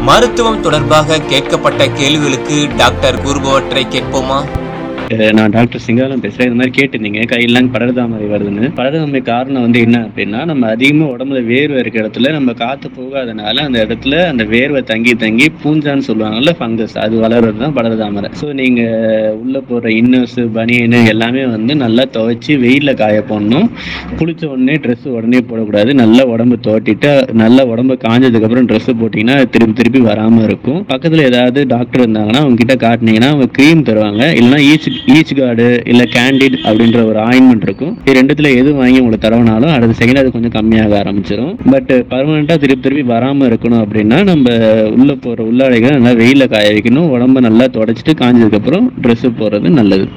மருத்துவம் தொடர்பாக கேட்கப்பட்ட கேள்விகளுக்கு டாக்டர் கூறுபவற்றை கேட்போமா அஹ் நான் டாக்டர் சிங்காலம் பேசுறேன் இந்த மாதிரி கேட்டிருந்தீங்க கையெல்லாம் படர்தாமரை வருதுன்னு படர்தாமரை காரணம் வந்து என்ன அப்படின்னா நம்ம அதிகமா உடம்புல வேர்வை இருக்க இடத்துல நம்ம காத்து போகாதனால அந்த இடத்துல அந்த வேர்வை தங்கி தங்கி பூஞ்சான்னு சொல்லுவாங்கல்ல ஃபங்கஸ் அது வளர்றது தான் படர்தாமரை ஸோ நீங்க உள்ள போடுற இன்னர்ஸ் பனியனு எல்லாமே வந்து நல்லா துவைச்சு வெயில்ல காய போடணும் குளிச்ச உடனே ட்ரெஸ் உடனே போடக்கூடாது நல்லா உடம்பு துவட்டிட்டு நல்லா உடம்பு காஞ்சதுக்கு அப்புறம் ட்ரெஸ் போட்டீங்கன்னா அது திருப்பி திருப்பி வராம இருக்கும் பக்கத்துல ஏதாவது டாக்டர் இருந்தாங்கன்னா அவங்க கிட்ட காட்டினீங்கன்னா அவங்க க்ரீம் தருவாங்க இல்லைன்னா ஈச் ஈச் கார்டு இல்ல கேண்டிட் அப்படின்ற ஒரு ஆயின்மெண்ட் இருக்கும் இது ரெண்டுத்துல எது வாங்கி உங்களுக்கு தரவனாலும் அடுத்த செகண்ட் அது கொஞ்சம் கம்மியாக ஆரம்பிச்சிடும் பட் பர்மனெண்டா திருப்பி திருப்பி வராம இருக்கணும் அப்படின்னா நம்ம உள்ள போற உள்ளாடைகளை நல்லா வெயில காய வைக்கணும் உடம்ப நல்லா தொடச்சிட்டு காஞ்சதுக்கு அப்புறம் ட்ரெஸ் போடுறது நல்லது